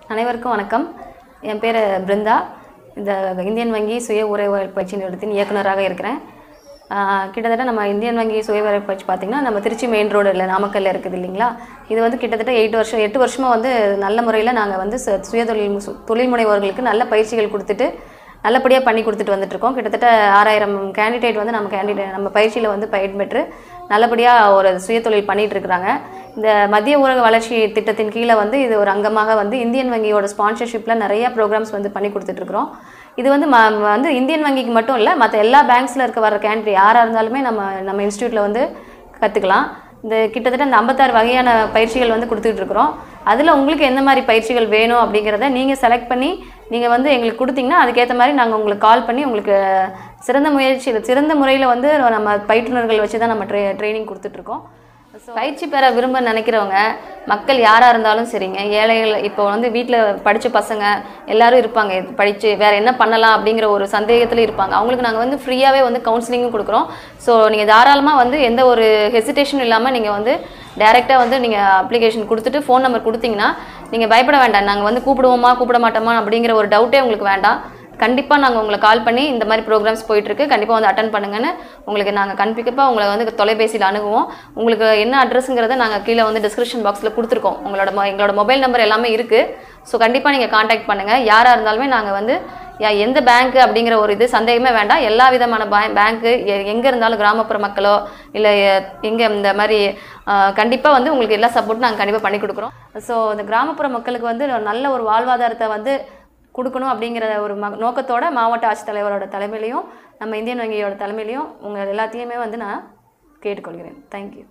அனைவருக்கும் வணக்கம் என் பேர் பிருந்தா இந்த இந்தியன் வங்கி சுய உறவு பயிற்சி நிறுவனத்தின் இயக்குனராக இருக்கிறேன் ஆஹ் கிட்டத்தட்ட நம்ம இந்தியன் வங்கி சுய உறவு பயிற்சி பார்த்திங்கன்னா நம்ம திருச்சி மெயின் ரோடு இல்லை நாமக்கல்ல இருக்குது இல்லைங்களா இது வந்து கிட்டத்தட்ட எயிட் வருஷம் எட்டு வருஷமாக வந்து நல்ல முறையில் நாங்கள் வந்து சு- சுயதொழில் மு- தொழில் முனைவோர்களுக்கு நல்ல பயிற்சிகள் கொடுத்துட்டு நல்லபடியாக பண்ணி கொடுத்துட்டு வந்துட்டுருக்கோம் கிட்டத்தட்ட ஆறாயிரம் கேண்டிடேட் வந்து நம்ம கேண்டிடேட் நம்ம பயிற்சியில் வந்து பயிர் பெற்று நல்லபடியாக ஒரு சுயதொழில் பண்ணிட்டு இருக்கிறாங்க இந்த மத்திய ஊரக வளர்ச்சி திட்டத்தின் கீழே வந்து இது ஒரு அங்கமாக வந்து இந்தியன் வங்கியோட ஸ்பான்சர்ஷிப்பில் நிறைய ப்ரோக்ராம்ஸ் வந்து பண்ணி கொடுத்துட்ருக்குறோம் இது வந்து ம ம- வந்து இந்தியன் வங்கிக்கு மட்டும் இல்லை மற்ற எல்லா பேங்க்ஸில் இருக்க வர கேண்டிடேட் யாராக இருந்தாலுமே நம்ம நம்ம இன்ஸ்டியூட்டில் வந்து கற்றுக்கலாம் இந்த கிட்டத்தட்ட இந்த ஐம்பத்தாறு வகையான பயிற்சிகள் வந்து கொடுத்துட்டு இருக்கிறோம் அதில் உங்களுக்கு எந்த மாதிரி பயிற்சிகள் வேணும் அப்படிங்கிறத நீங்கள் செலக்ட் பண்ணி நீங்கள் வந்து எங்களுக்கு கொடுத்தீங்கன்னா அதுக்கேற்ற மாதிரி நாங்கள் உங்களுக்கு கால் பண்ணி உங்களுக்கு சிறந்த முயற்சி சிறந்த முறையில் வந்து நம்ம பயிற்றுனர்கள் வச்சு தான் நம்ம ட்ரெ ட்ரைனிங் கொடுத்துட்ருக்கோம் பயிற்சி பெற விரும்ப நினைக்கிறவங்க மக்கள் யாராக இருந்தாலும் சரிங்க ஏழைகள் இப்போ வந்து வீட்டில் படித்த பசங்க எல்லாரும் இருப்பாங்க படித்து வேறு என்ன பண்ணலாம் அப்படிங்கிற ஒரு சந்தேகத்தில் இருப்பாங்க அவங்களுக்கு நாங்கள் வந்து ஃப்ரீயாகவே வந்து கவுன்சிலிங்கும் கொடுக்குறோம் ஸோ நீங்கள் தாராளமாக வந்து எந்த ஒரு ஹெசிடேஷனும் இல்லாமல் நீங்கள் வந்து டைரெக்டாக வந்து நீங்கள் அப்ளிகேஷன் கொடுத்துட்டு ஃபோன் நம்பர் கொடுத்தீங்கன்னா நீங்கள் பயப்பட வேண்டாம் நாங்கள் வந்து கூப்பிடுவோமா கூப்பிட மாட்டோமா அப்படிங்கிற ஒரு டவுட்டே உங்களுக்கு வேண்டாம் கண்டிப்பாக நாங்கள் உங்களை கால் பண்ணி இந்த மாதிரி ப்ரோக்ராம்ஸ் போயிட்டுருக்கு கண்டிப்பாக வந்து அட்டன் பண்ணுங்கன்னு உங்களுக்கு நாங்கள் கண்டிப்பாக உங்களை வந்து தொலைபேசியில் அணுகுவோம் உங்களுக்கு என்ன அட்ரஸுங்கிறத நாங்கள் கீழே வந்து டிஸ்கிரிப்ஷன் பாக்ஸில் கொடுத்துருக்கோம் உங்களோட மொ- எங்களோட மொபைல் நம்பர் எல்லாமே இருக்குது ஸோ கண்டிப்பாக நீங்கள் காண்டாக்ட் பண்ணுங்கள் யாராக இருந்தாலுமே நாங்கள் வந்து யா- எந்த பேங்க் அப்படிங்கிற ஒரு இது சந்தேகமே வேண்டாம் எல்லா விதமான பேங்க்கு எங்கே இருந்தாலும் கிராமப்புற மக்களோ இல்லை எங்கே இந்த மாதிரி கண்டிப்பாக வந்து உங்களுக்கு எல்லா சப்போர்ட்டும் நாங்கள் கண்டிப்பாக பண்ணி கொடுக்குறோம் ஸோ இந்த கிராமப்புற மக்களுக்கு வந்து ஒரு நல்ல ஒரு வாழ்வாதாரத்தை வந்து கொடுக்கணும் அப்படிங்கிற ஒரு ம நோக்கத்தோட மாவட்ட ஆட்சித்தலைவரோட தலைமையிலையும் நம்ம இந்தியன் வங்கியோட தலைமையிலையும் உங்கள் எல்லாத்தையுமே வந்து நான் கேட்டுக்கொள்கிறேன் தேங்க்யூ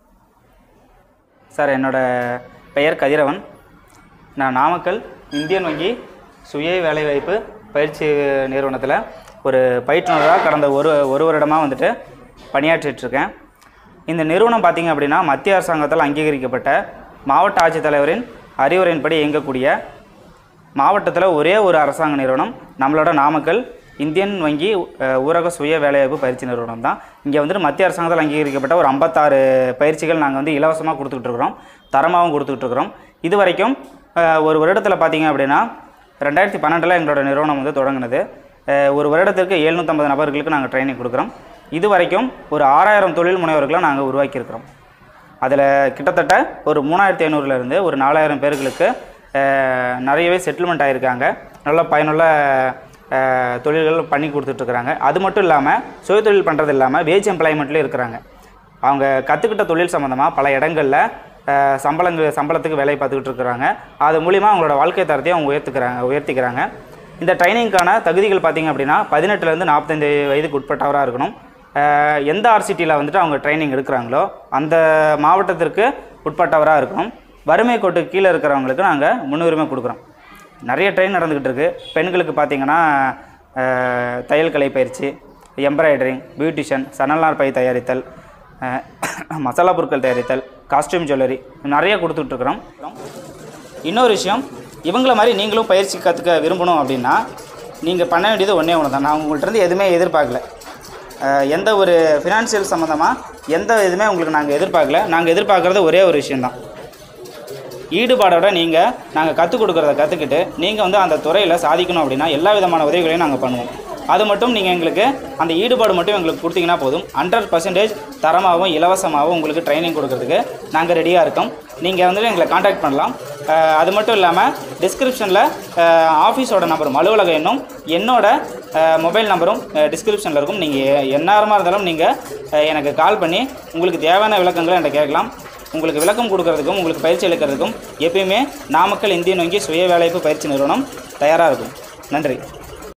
சார் என்னோட பெயர் கதிரவன் நான் நாமக்கல் இந்தியன் வங்கி சுய வேலைவாய்ப்பு பயிற்சி நிறுவனத்தில் ஒரு பயிற்றுனராக கடந்த ஒரு ஒரு வருடமாக வந்துட்டு பணியாற்றிட்டு இருக்கேன் இந்த நிறுவனம் பார்த்திங்க அப்படின்னா மத்திய அரசாங்கத்தால் அங்கீகரிக்கப்பட்ட மாவட்ட ஆட்சித்தலைவரின் அறிவுரையின்படி இயங்கக்கூடிய மாவட்டத்தில் ஒரே ஒரு அரசாங்க நிறுவனம் நம்மளோட நாமக்கல் இந்தியன் வங்கி அஹ், ஊரக சுய வேலைவாய்ப்பு பயிற்சி நிறுவனம் தான் இங்கே வந்துட்டு மத்திய அரசாங்கத்தால் அங்கீகரிக்கப்பட்ட ஒரு ஐம்பத்தாறு பயிற்சிகள் நாங்கள் வந்து இலவசமாக கொடுத்துக்கிட்டு இருக்கிறோம் தரமாகவும் கொடுத்துக்கிட்டு இருக்கிறோம் இது வரைக்கும் அஹ், ஒரு வருடத்தில் பார்த்தீங்க அப்படின்னா ரெண்டாயிரத்தி பன்னெண்டில் எங்களோட நிறுவனம் வந்து தொடங்கினது அஹ், ஒரு வருடத்திற்கு எழுநூற்றம்பது நபர்களுக்கு நாங்கள் ட்ரைனிங் கொடுக்குறோம் இது வரைக்கும் ஒரு ஆறாயிரம் தொழில் முனைவர்களை நாங்கள் உருவாக்கியிருக்கிறோம் அதில் கிட்டத்தட்ட ஒரு மூணாயிரத்தி ஐநூறுலேருந்து ஒரு நாலாயிரம் பேர்களுக்கு அஹ், நிறையவே செட்டில்மெண்ட் ஆகியிருக்காங்க நல்ல பயனுள்ள அஹ், தொழில்கள் பண்ணி கொடுத்துட்ருக்குறாங்க அது மட்டும் இல்லாமல் சுயதொழில் பண்ணுறது இல்லாமல் வேஜ் எம்ப்ளாய்மெண்ட்லேயும் இருக்கிறாங்க அவங்க கற்றுக்கிட்ட தொழில் சம்மந்தமாக பல இடங்களில் சம்பளங்கள் சம்பளத்துக்கு வேலை பார்த்துக்கிட்டு இருக்கிறாங்க அது மூலிமா அவங்களோட வாழ்க்கை தரத்தையும் அவங்க உயர்த்துக்கிறாங்க உயர்த்திக்கிறாங்க இந்த ட்ரைனிங்க்கான தகுதிகள் பார்த்தீங்க அப்படின்னா பதினெட்டுலேருந்து நாற்பத்தஞ்சு வயதுக்கு உட்பட்டவராக இருக்கணும் அஹ் எந்த ஆர்சிட்டியில் வந்துட்டு அவங்க ட்ரைனிங் எடுக்கிறாங்களோ அந்த மாவட்டத்திற்கு உட்பட்டவராக இருக்கணும் வறுமை கோட்டுக்கு கீழே இருக்கிறவங்களுக்கு நாங்கள் முன்னுரிமை கொடுக்குறோம் நிறைய ட்ரெயின் நடந்துக்கிட்டு இருக்குது பெண்களுக்கு பார்த்தீங்கன்னா அஹ், தையல் கலை பயிற்சி எம்ப்ராய்டரிங் பியூட்டிஷியன் சணல்நார் பை தயாரித்தல் அஹ், மசாலா பொருட்கள் தயாரித்தல் காஸ்டியூம் ஜுவல்லரி நிறைய கொடுத்துட்ருக்குறோம் இன்னொரு விஷயம் இவங்கள மாதிரி நீங்களும் பயிற்சி கற்றுக்க விரும்பணும் அப்படின்னா நீங்கள் பண்ண வேண்டியது ஒன்றே ஒன்று தான் நான் உங்கள்கிட்ட இருந்து எதுவுமே எதிர்பார்க்கல அஹ் எந்த ஒரு ஃபினான்ஷியல் சம்மந்தமாக எந்த இதுவுமே உங்களுக்கு நாங்கள் எதிர்பார்க்கல நாங்கள் எதிர்பார்க்குறது ஒரே ஒரு விஷயந்தான் ஈடுபாடோட நீங்கள் நாங்கள் கற்றுக் கொடுக்குறத கற்றுக்கிட்டு நீங்கள் வந்து அந்த துறையில் சாதிக்கணும் அப்படின்னா எல்லா விதமான உதவிகளையும் நாங்கள் பண்ணுவோம் அது மட்டும் நீங்கள் எங்களுக்கு அந்த ஈடுபாடு மட்டும் எங்களுக்கு கொடுத்தீங்கன்னா போதும் ஹண்ட்ரட் பர்சன்டேஜ் தரமாகவும் இலவசமாகவும் உங்களுக்கு ட்ரைனிங் கொடுக்கறதுக்கு நாங்கள் ரெடியாக இருக்கோம் நீங்கள் வந்துட்டு எங்களை காண்டாக்ட் பண்ணலாம் அஹ் அது மட்டும் இல்லாமல் டிஸ்கிரிப்ஷனில் ஆஃபீஸோட நம்பரும் அலுவலக எண்ணும் என்னோட மொபைல் நம்பரும் டிஸ்கிரிப்ஷனில் இருக்கும் நீங்கள் எந்நேரமாக இருந்தாலும் நீங்கள் எனக்கு கால் பண்ணி உங்களுக்கு தேவையான விளக்கங்களை என்கிட்ட கேட்கலாம் உங்களுக்கு விளக்கம் கொடுக்கறதுக்கும் உங்களுக்கு பயிற்சி அளிக்கிறதுக்கும் எப்பயுமே நாமக்கல் இந்தியன் வங்கி சுய வேலைவாய்ப்பு பயிற்சி நிறுவனம் தயாராக இருக்கும் நன்றி